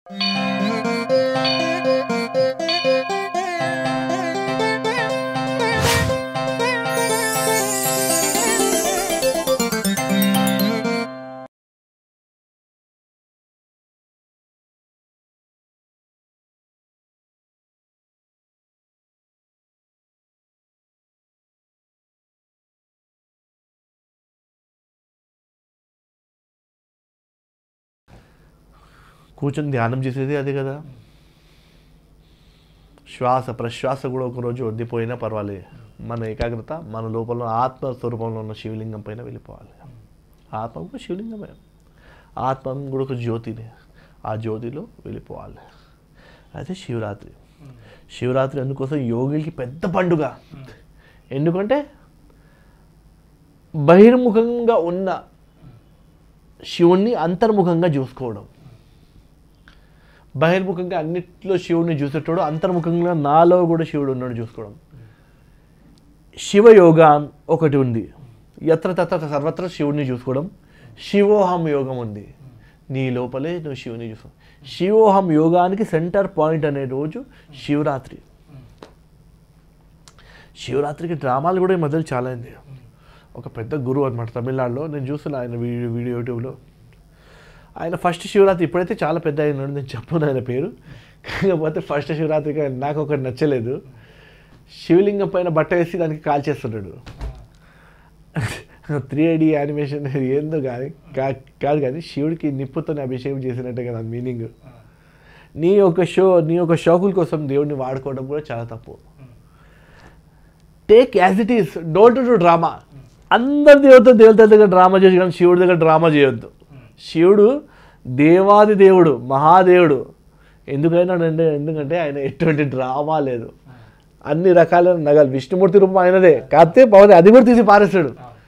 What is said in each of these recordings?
కూర్చొని ధ్యానం చేసేది అదే కదా శ్వాస ప్రశ్వాస కూడా ఒకరోజు వద్దిపోయినా పర్వాలేదు మన ఏకాగ్రత మన లోపల ఆత్మ స్వరూపంలో ఉన్న శివలింగం పైన వెళ్ళిపోవాలి ఆత్మ కూడా శివలింగమే ఆత్మ కూడా ఒక జ్యోతినే ఆ జ్యోతిలో వెళ్ళిపోవాలి అదే శివరాత్రి శివరాత్రి అందుకోసం యోగులకి పెద్ద పండుగ ఎందుకంటే బహిర్ముఖంగా ఉన్న శివుణ్ణి అంతర్ముఖంగా చూసుకోవడం బహిర్ముఖంగా అన్నిట్లో శివుడిని చూసేటోడు అంతర్ముఖంగా నాలో కూడా శివుడు ఉన్నాడు చూసుకోవడం శివయోగా ఒకటి ఉంది ఎత్ర తత్ర సర్వత్ర శివుడిని చూసుకోవడం శివోహం యోగం ఉంది నీ లోపలే నువ్వు శివుని చూసుకో శివోహం యోగానికి సెంటర్ పాయింట్ అనే రోజు శివరాత్రి శివరాత్రికి డ్రామాలు కూడా ఈ మధ్యలో చాలా అయింది ఒక పెద్ద గురువు అనమాట తమిళనాడులో నేను చూస్తున్నా ఆయన వీడియో వీడియో యూట్యూబ్లో ఆయన ఫస్ట్ శివరాత్రి ఇప్పుడైతే చాలా పెద్ద అయినాడు నేను చెప్పను ఆయన పేరు కాకపోతే ఫస్ట్ శివరాత్రికి ఆయన నాకు ఒకటి నచ్చలేదు శివలింగం పైన బట్ట వేసి దానికి కాల్ చేస్తున్నాడు త్రీ ఐడి యానిమేషన్ ఏందో కానీ కా- కాదు కానీ శివుడికి నిప్పుతో అభిషేకం చేసినట్టే కదా మీనింగ్ నీ యొక్క షో నీ యొక్క షోకుల కోసం దేవుడిని వాడుకోవడం కూడా చాలా తప్పు take as it is don't do drama అందరి దేవత దేవతల దగ్గర డ్రామా చేసి కానీ శివుడి దగ్గర డ్రామా చేయొద్దు శివుడు దేవాది దేవుడు మహాదేవుడు ఎందుకైనా అంటే ఎందుకంటే ఆయన ఎటువంటి డ్రామా లేదు అన్ని రకాల నగలు విష్ణుమూర్తి రూపం ఆయనదే కాకపోతే పవన్ అది కూడా తీసి పారేస్తాడు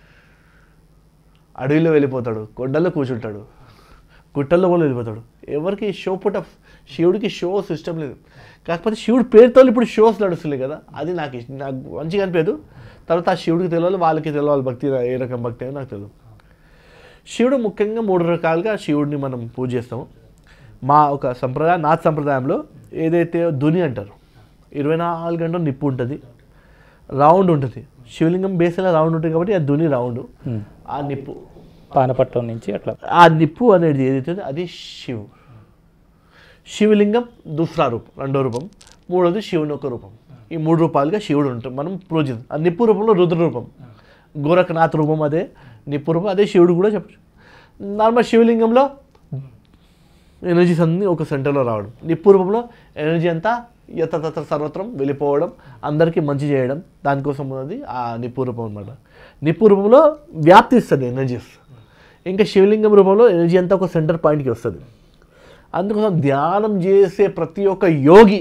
అడవిలో వెళ్ళిపోతాడు కొండల్లో కూర్చుంటాడు గుట్టల్లో కూడా వెళ్ళిపోతాడు ఎవరికి షో పుట్ అప్ శివుడికి షో సిస్టమ్ లేదు కాకపోతే శివుడి పేరుతో ఇప్పుడు షోస్ నడుస్తున్నాయి కదా అది నాకు ఇష్టం నాకు మంచిగా అనిపించదు తర్వాత ఆ శివుడికి తెలియాలి వాళ్ళకి తెలియాలి భక్తి ఏ రకం భక్తి అని నాకు తెలియదు శివుడు ముఖ్యంగా మూడు రకాలుగా శివుడిని మనం పూజ చేస్తాము మా ఒక సంప్రదాయం నాథ్ సంప్రదాయంలో ఏదైతే ధుని అంటారు ఇరవై నాలుగు గంటలు నిప్పు ఉంటుంది రౌండ్ ఉంటుంది శివలింగం బేస్లో రౌండ్ ఉంటుంది కాబట్టి ఆ ధుని రౌండ్ ఆ నిప్పు పానపట్టం నుంచి అట్లా ఆ నిప్పు అనేది ఏదైతే ఉందో అది శివు శివలింగం దుస్రా రూపం రెండో రూపం మూడోది శివుని ఒక రూపం ఈ మూడు రూపాలుగా శివుడు ఉంటాం మనం పూజిస్తాం ఆ నిప్పు రూపంలో రుద్ర రూపం గోరఖనాథ్ రూపం అదే నిప్పు రూపం అదే శివుడు కూడా చెప్పచ్చు నార్మల్ శివలింగంలో ఎనర్జీస్ అన్నీ ఒక సెంటర్లో రావడం నిప్పు రూపంలో ఎనర్జీ అంతా యత్ర సర్వత్రం వెళ్ళిపోవడం అందరికీ మంచి చేయడం దానికోసం ఉన్నది ఆ నిప్పు రూపం అనమాట నిప్పు రూపంలో వ్యాప్తి ఇస్తుంది ఎనర్జీస్ ఇంకా శివలింగం రూపంలో ఎనర్జీ అంతా ఒక సెంటర్ పాయింట్కి వస్తుంది అందుకోసం ధ్యానం చేసే ప్రతి ఒక్క యోగి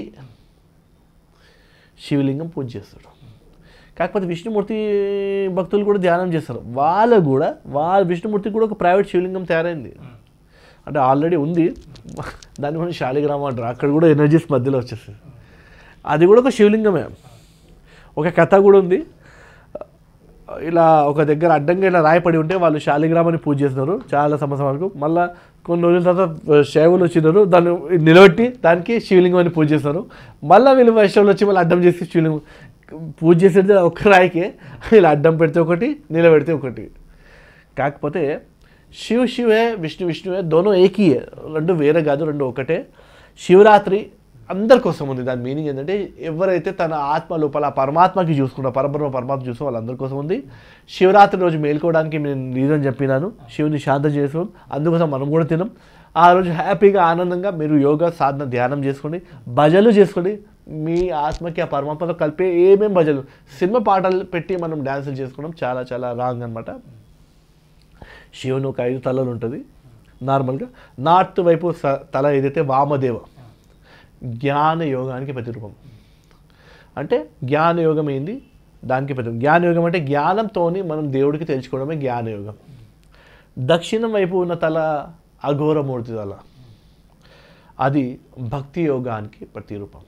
శివలింగం పూజ చేస్తాడు కాకపోతే విష్ణుమూర్తి భక్తులు కూడా ధ్యానం చేస్తారు వాళ్ళు కూడా వాళ్ళ విష్ణుమూర్తికి కూడా ఒక ప్రైవేట్ శివలింగం తయారైంది అంటే ఆల్రెడీ ఉంది దాన్ని మనం శాలిగ్రామం అంటారు అక్కడ కూడా ఎనర్జీస్ మధ్యలో వచ్చేస్తుంది అది కూడా ఒక శివలింగమే ఒక కథ కూడా ఉంది ఇలా ఒక దగ్గర అడ్డంగా ఇలా రాయపడి ఉంటే వాళ్ళు శాలిగ్రామాన్ని పూజ చేస్తున్నారు చాలా సంవత్సరం వరకు మళ్ళీ కొన్ని రోజుల తర్వాత శైవులు వచ్చినారు దాన్ని నిలబెట్టి దానికి శివలింగాన్ని పూజ చేస్తారు మళ్ళీ వీళ్ళు వైష్ణవులు వచ్చి మళ్ళీ అడ్డం చేసి శివలింగం పూజ చేసేది ఒక్క రాయికే ఇలా అడ్డం పెడితే ఒకటి నిలబెడితే ఒకటి కాకపోతే శివ శివే విష్ణు విష్ణువే దోనో ఏకీయే రెండు వేరే కాదు రెండు ఒకటే శివరాత్రి అందరి కోసం ఉంది దాని మీనింగ్ ఏంటంటే ఎవరైతే తన ఆత్మ లోపల ఆ పరమాత్మకి చూసుకున్న పరబ్రహ్మ పరమాత్మ చూసిన వాళ్ళందరి కోసం ఉంది శివరాత్రి రోజు మేల్కోవడానికి నేను రీజన్ చెప్పినాను శివుని శాంతం చేసుకోవడం అందుకోసం మనం కూడా తినం ఆ రోజు హ్యాపీగా ఆనందంగా మీరు యోగా సాధన ధ్యానం చేసుకోండి భజనలు చేసుకోండి మీ ఆత్మకి ఆ పరమాత్మతో కలిపే ఏమేం భజనలు సినిమా పాటలు పెట్టి మనం డ్యాన్సులు చేసుకోవడం చాలా చాలా రాంగ్ అనమాట శివుని ఒక ఐదు తలలు ఉంటుంది నార్మల్గా నార్త్ వైపు స- తల ఏదైతే వామదేవ జ్ఞాన యోగానికి ప్రతిరూపం అంటే జ్ఞాన యోగం ఏంది దానికి ప్రతి జ్ఞానయోగం అంటే జ్ఞానంతోని మనం దేవుడికి తెలుసుకోవడమే జ్ఞానయోగం దక్షిణం వైపు ఉన్న తల అఘోరమూర్తి తల అది భక్తి యోగానికి ప్రతిరూపం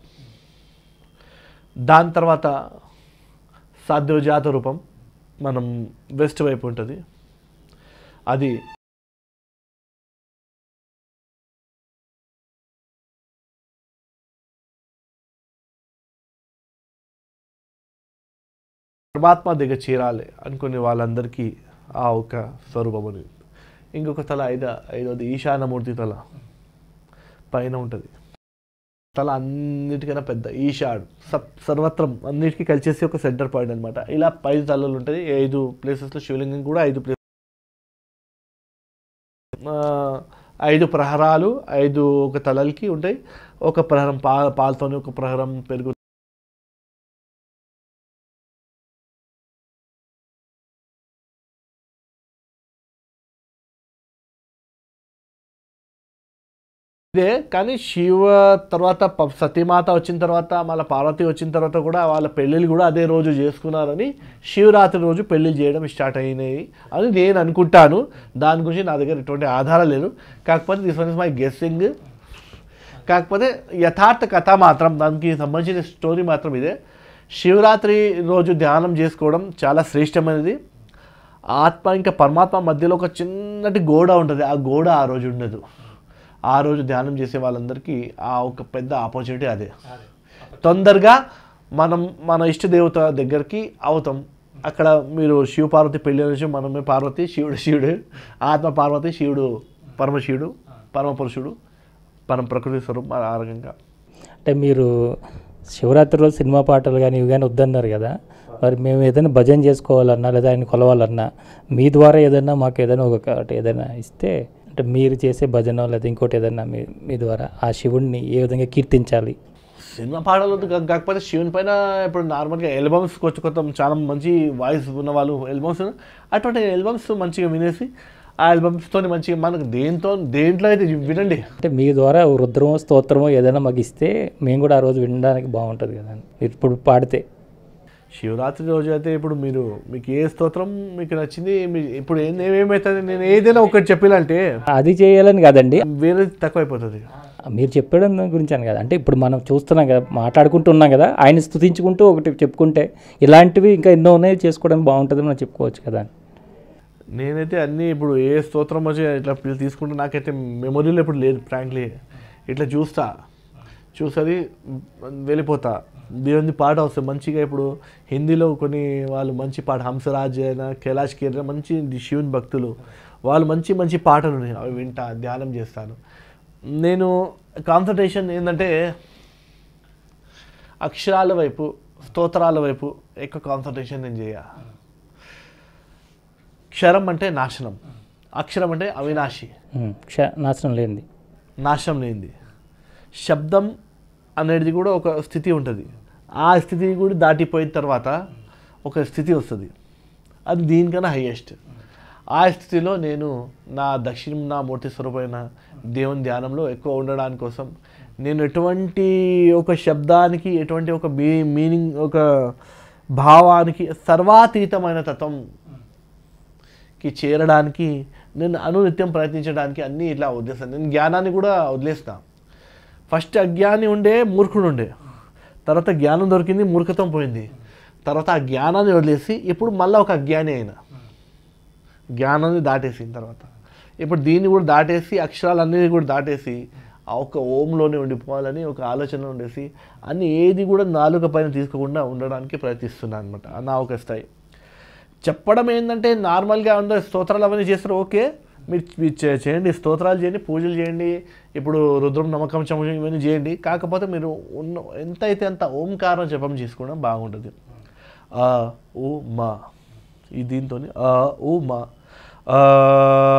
దాని తర్వాత సాధ్యోజాత రూపం మనం వెస్ట్ వైపు ఉంటుంది అది పరమాత్మ దగ్గర చేరాలి అనుకునే వాళ్ళందరికీ ఆ ఒక స్వరూపం ఉంది ఇంకొక తల ఐదో ఐదోది ఈశానమూర్తి తల పైన ఉంటుంది తల అన్నిటికన్నా పెద్ద ఈశాడు సప్ సర్వత్రం అన్నిటికీ కలిసేసి ఒక సెంటర్ పాయింట్ అనమాట ఇలా ఐదు తలలు ఉంటుంది ఐదు ప్లేసెస్లో శివలింగం కూడా ఐదు ప్లేస్ ఐదు ప్రహరాలు ఐదు ఒక తలలకి ఉంటాయి ఒక ప్రహరం పా పాలతోని ఒక ప్రహరం పెరుగు ఇదే కానీ శివ తర్వాత ప- సతీమాత వచ్చిన తర్వాత మళ్ళీ పార్వతి వచ్చిన తర్వాత కూడా వాళ్ళ పెళ్ళిళ్ళు కూడా అదే రోజు చేసుకున్నారని శివరాత్రి రోజు పెళ్ళిళ్ళు చేయడం స్టార్ట్ అయినాయి అని నేను అనుకుంటాను దాని గురించి నా దగ్గర ఎటువంటి ఆధారం లేదు కాకపోతే this one is my guessing కాకపోతే యథార్థ కథ మాత్రం దానికి సంబంధించిన స్టోరీ మాత్రం ఇదే శివరాత్రి రోజు ధ్యానం చేసుకోవడం చాలా శ్రేష్టమైనది ఆత్మ ఇంకా పరమాత్మ మధ్యలో ఒక చిన్నటి గోడ ఉంటుంది ఆ గోడ ఆ రోజు ఉండదు ఆ రోజు ధ్యానం చేసే వాళ్ళందరికీ ఆ ఒక పెద్ద ఆపర్చునిటీ అదే తొందరగా మనం మన ఇష్ట దేవత దగ్గరికి అవుతాం అక్కడ మీరు శివ పార్వతి పెళ్లి నుంచి మనమే పార్వతి శివుడు శివుడు ఆత్మ పార్వతి శివుడు పరమశివుడు పరమపురుషుడు పరమ ప్రకృతి స్వరూపం ఆ రకంగా అంటే మీరు శివరాత్రి రోజు సినిమా పాటలు కానీ ఇవి కానీ వద్దన్నారు కదా మరి మేము ఏదైనా భజన చేసుకోవాలన్నా లేదా ఆయన కొలవాలన్నా మీ ద్వారా ఏదైనా మాకు ఏదైనా ఒకటి ఏదైనా ఇస్తే అంటే మీరు చేసే భజన లేదా ఇంకోటి ఏదైనా మీ మీ ద్వారా ఆ శివుడిని ఏ విధంగా కీర్తించాలి సినిమా పాటలు వద్దు కా- కాకపోతే శివుని పైన ఇప్పుడు నార్మల్గా ఎల్బమ్స్ కొత్త కొత్త చాలా మంచి వాయిస్ ఉన్న వాళ్ళు ఎల్బమ్స్ అటువంటి ఎల్బమ్స్ మంచిగా వినేసి ఆ ఎల్బమ్స్తో మంచిగా మనకు దేంతో దేంట్లో అయితే వినండి అంటే మీ ద్వారా ఓ రుద్రమో స్తోత్రమో ఏదైనా మాకు ఇస్తే మేము కూడా ఆ రోజు వినడానికి బాగుంటుంది కదా ఇప్పుడు పాడితే శివరాత్రి రోజు అయితే ఇప్పుడు మీరు మీకు ఏ స్తోత్రం మీకు నచ్చింది మీ ఇప్పుడు ఏం ఏమేమవుతుంది నేను ఏదైనా ఒకటి చెప్పాలంటే అది చేయాలని కాదండి వేరే తక్కువైపోతుంది మీరు చెప్పడం గురించి అని కదా అంటే ఇప్పుడు మనం చూస్తున్నాం కదా మాట్లాడుకుంటున్నాం కదా ఆయన స్థుతించుకుంటూ ఒకటి చెప్పుకుంటే ఇలాంటివి ఇంకా ఎన్నో ఉన్నాయి చేసుకోవడం బాగుంటుంది మనం చెప్పుకోవచ్చు కదా నేనైతే అన్నీ ఇప్పుడు ఏ స్తోత్రం వచ్చి ఇట్లా పిల్లలు తీసుకుంటే నాకైతే మెమొరీలో ఇప్పుడు లేదు ఫ్రాంక్లీ ఇట్లా చూస్తా చూసది వెళ్ళిపోతా దేవుని పాట వస్తుంది మంచిగా ఇప్పుడు హిందీలో కొన్ని వాళ్ళు మంచి పాట హంసరాజ్ అయినా కైలాష్ కేర్ మంచి శివుని భక్తులు వాళ్ళు మంచి మంచి పాటలు ఉన్నాయి అవి వింటా ధ్యానం చేస్తాను నేను కాన్సన్ట్రేషన్ ఏంటంటే అక్షరాల వైపు స్తోత్రాల వైపు ఎక్కువ కాన్సన్ట్రేషన్ నేను చేయ క్షరం అంటే నాశనం అక్షరం అంటే అవినాశి ఉమ్, క్ష నాశనం లేనిది నాశనం లేనిది శబ్దం అనేది కూడా ఒక స్థితి ఉంటుంది ఆ స్థితి కూడా దాటిపోయిన తర్వాత ఒక స్థితి వస్తుంది అది దీనికన్నా హయ్యెస్ట్ ఆ స్థితిలో నేను నా దక్షిణ నా మూర్తి స్వరూపమైన దేవుని ధ్యానంలో ఎక్కువ ఉండడానికి కోసం నేను ఎటువంటి ఒక శబ్దానికి ఎటువంటి ఒక మీ మీనింగ్ ఒక భావానికి సర్వాతీతమైన తత్వంకి చేరడానికి నేను అనునిత్యం ప్రయత్నించడానికి అన్నీ ఇట్లా వదిలేస్తాను నేను జ్ఞానాన్ని కూడా వదిలేస్తా ఫస్ట్ అజ్ఞాని ఉండే మూర్ఖుడు ఉండే తర్వాత జ్ఞానం దొరికింది మూర్ఖత్వం పోయింది తర్వాత ఆ జ్ఞానాన్ని వదిలేసి ఇప్పుడు మళ్ళీ ఒక అజ్ఞాని అయినా జ్ఞానాన్ని దాటేసిన తర్వాత ఇప్పుడు దీన్ని కూడా దాటేసి అక్షరాలన్నీ కూడా దాటేసి ఆ ఒక్క ఓంలోనే ఉండిపోవాలని ఒక ఆలోచన ఉండేసి అన్ని ఏది కూడా నాలుక పైన తీసుకోకుండా ఉండడానికి ప్రయత్నిస్తున్నాను అనమాట నా ఒక స్థాయి చెప్పడం ఏంటంటే నార్మల్గా అందరూ స్తోత్రాలు అవన్నీ చేస్తారు ఓకే మీరు మీరు చే- చేయండి స్తోత్రాలు చేయండి పూజలు చేయండి ఇప్పుడు రుద్రం నమ్మకం చమకం ఇవన్నీ చేయండి కాకపోతే మీరు ఉన్న ఎంత అయితే అంత ఓంకారం జపం చేసుకోవడం బాగుంటుంది ఆ ఓ మా ఈ దీంతో ఆ ఓ మా ఆ